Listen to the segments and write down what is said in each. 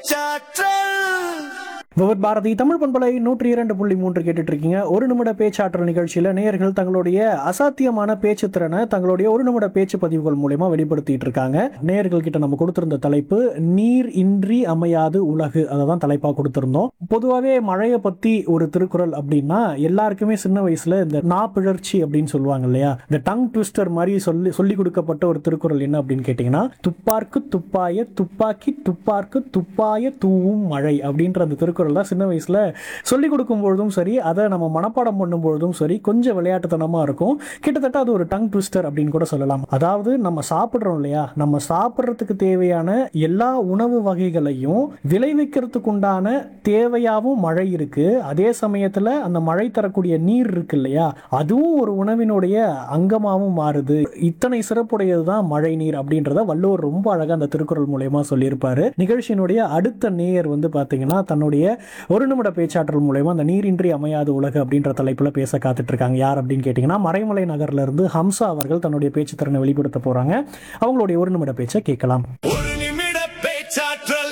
பேச்சாற்றல் விவத் பாரதி தமிழ் பண்பலை நூற்றி இரண்டு புள்ளி மூன்று கேட்டுட்டு இருக்கீங்க ஒரு நிமிட பேச்சாற்றல் நிகழ்ச்சியில நேயர்கள் தங்களுடைய அசாத்தியமான பேச்சு திறனை தங்களுடைய ஒரு நிமிட பேச்சு பதிவுகள் மூலயமா வெளிப்படுத்திட்டு இருக்காங்க நேயர்கள் கிட்ட நம்ம கொடுத்திருந்த தலைப்பு நீர் இன்றி அமையாது உலகு அதை தான் தலைப்பா கொடுத்திருந்தோம் பொதுவாகவே மழையை பத்தி ஒரு திருக்குறள் அப்படின்னா எல்லாருக்குமே சின்ன வயசுல இந்த நா பிழற்சி அப்படின்னு சொல்லுவாங்க இல்லையா இந்த டங் ட்விஸ்டர் மாதிரி சொல்லி சொல்லி கொடுக்கப்பட்ட ஒரு திருக்குறள் என்ன அப்படின்னு கேட்டீங்கன்னா துப்பார்க்கு துப்பாய துப்பாக்கி துப்பார்க்கு துப்பாய தூவும் மழை அப்படின்ற அந்த திருக்குறள் தான் சின்ன வயசுல சொல்லி கொடுக்கும் பொழுதும் சரி அதை நம்ம மனப்பாடம் பண்ணும் பொழுதும் சரி கொஞ்சம் விளையாட்டுத்தனமா இருக்கும் கிட்டத்தட்ட அது ஒரு டங் ட்விஸ்டர் அப்படின்னு கூட சொல்லலாம் அதாவது நம்ம சாப்பிட்றோம் இல்லையா நம்ம சாப்பிட்றதுக்கு தேவையான எல்லா உணவு வகைகளையும் விளைவிக்கிறதுக்கு உண்டான தேவையாவும் மழை இருக்கு அதே சமயத்துல அந்த மழை தரக்கூடிய நீர் இருக்கு இல்லையா அதுவும் ஒரு உணவினுடைய அங்கமாகவும் மாறுது இத்தனை சிறப்புடையது தான் மழை நீர் அப்படின்றத வள்ளுவர் ரொம்ப அழகா அந்த திருக்குறள் மூலயமா சொல்லியிருப்பாரு நிகழ்ச்சியினுடைய அடுத்த நேயர் வந்து பாத்தீங்கன்னா தன்னுடைய ஒரு நிமிட பேச்சாற்றல் மூலயமா அந்த நீரின்றி அமையாத உலகு அப்படின்ற தலைப்புல பேச காத்துட்டு இருக்காங்க யார் அப்படின்னு கேட்டீங்கன்னா மறைமலை நகர்ல இருந்து ஹம்சா அவர்கள் தன்னுடைய பேச்சு திறனை வெளிப்படுத்த போறாங்க அவங்களுடைய ஒரு நிமிட பேச்சை கேட்கலாம் ஒரு நிமிட பேச்சாற்றல்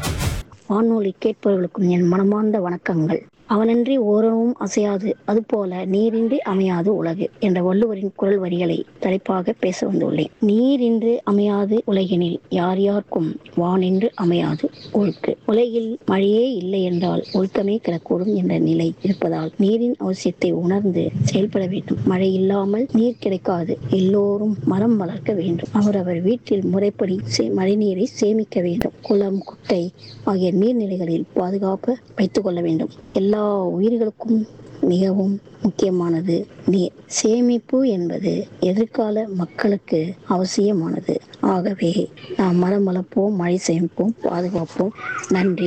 வானொலி கேட்பவர்களுக்கும் என் மனமார்ந்த வணக்கங்கள் அவனின்றி ஓரமும் அசையாது அதுபோல நீரின்றி அமையாது உலகு என்ற வள்ளுவரின் குரல் வரிகளை தலைப்பாக பேச வந்துள்ளேன் நீரின்றி அமையாது உலகினில் யார் யாருக்கும் வானின்று அமையாது ஒழுக்கு உலகில் மழையே இல்லை என்றால் ஒழுக்கமே கிடக்கூடும் என்ற நிலை இருப்பதால் நீரின் அவசியத்தை உணர்ந்து செயல்பட வேண்டும் மழை இல்லாமல் நீர் கிடைக்காது எல்லோரும் மரம் வளர்க்க வேண்டும் அவரவர் வீட்டில் முறைப்படி சே- மழைநீரை சேமிக்க வேண்டும் குளம் குட்டை ஆகிய நீர்நிலைகளில் பாதுகாப்பு வைத்துக் கொள்ள வேண்டும் எல்லா உயிர்களுக்கும் மிகவும் முக்கியமானது நீர் சேமிப்பு என்பது எதிர்கால மக்களுக்கு அவசியமானது ஆகவே நாம் மரம் வளர்ப்போம் மழை சேமிப்போம் பாதுகாப்போம் நன்றி